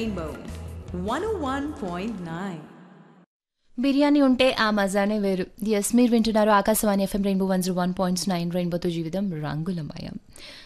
Rainbow 101.9. Biryani ఉంటే ఆ మజానే వేరు ఎస్ మీరు వింటున్నారు Akashvani FM rainbow one zero one points nine రెయిన్బోతో జీవితం రంగులమయం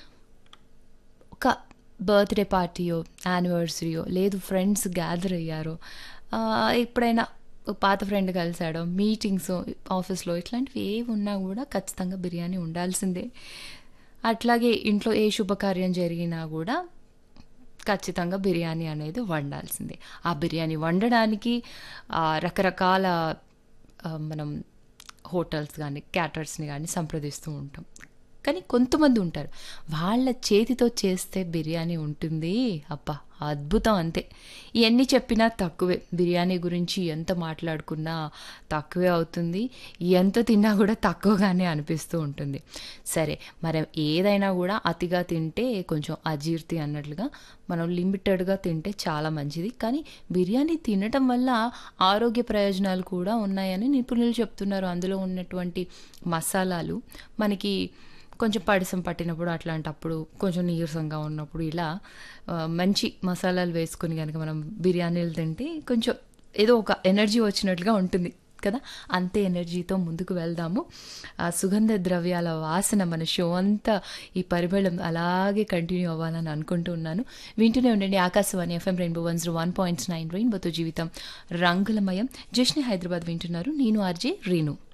ఒక బర్త్డే పార్టీయో యానివర్సరీయో లేదు ఫ్రెండ్స్ గ్యాదర్ అయ్యారో ఆ, ఎప్పుడైనా ఒక పాత ఫ్రెండ్ కలిసాడో మీటింగ్స్ ఆఫీస్లో ఇట్లాంటివి ఏవి ఉన్నా కూడా ఖచ్చితంగా బిర్యానీ ఉండాల్సిందే అట్లాగే ఇంట్లో ఏ శుభకార్యం జరిగినా కూడా ఖచ్చితంగా బిర్యానీ అనేది వండాల్సిందే ఆ బిర్యానీ వండడానికి ఆ, రకరకాల ఆ, మనం హోటల్స్ కానీ క్యాటర్స్ని కానీ సంప్రదిస్తూ ఉంటాం కానీ కొంతమంది ఉంటారు వాళ్ళ చేతితో చేస్తే బిర్యానీ ఉంటుంది అబ్బా అద్భుతం అంతే ఇవన్నీ చెప్పినా తక్కువే బిర్యానీ గురించి ఎంత మాట్లాడుకున్నా తక్కువే అవుతుంది ఎంత తిన్నా కూడా తక్కువగానే అనిపిస్తూ ఉంటుంది సరే మరి ఏదైనా కూడా అతిగా తింటే కొంచెం అజీర్తి అన్నట్లుగా మనం లిమిటెడ్గా తింటే చాలా మంచిది కానీ బిర్యానీ తినటం వల్ల ఆరోగ్య ప్రయోజనాలు కూడా ఉన్నాయని నిపుణులు చెప్తున్నారు అందులో ఉన్నటువంటి మసాలాలు మనకి కొంచెం పడిసం పట్టినప్పుడు అట్లాంటప్పుడు కొంచెం నీరసంగా ఉన్నప్పుడు ఇలా ఆ, మంచి మసాలాలు వేసుకొని కనుక మనం బిర్యానీలు తింటే కొంచెం ఏదో ఒక ఎనర్జీ వచ్చినట్లుగా ఉంటుంది కదా అంతే ఎనర్జీతో ముందుకు వెళ్దాము ఆ సుగంధ ద్రవ్యాల వాసన మన షో అంతా ఈ పరిమళం అలాగే కంటిన్యూ అవ్వాలని అనుకుంటూ ఉన్నాను వింటూనే ఉండండి Akashvani FM rainbow one zero one point nine రెయిన్బోతో జీవితం రంగులమయం జష్ని హైదరాబాద్ వింటున్నారు నేను ఆర్జే రీను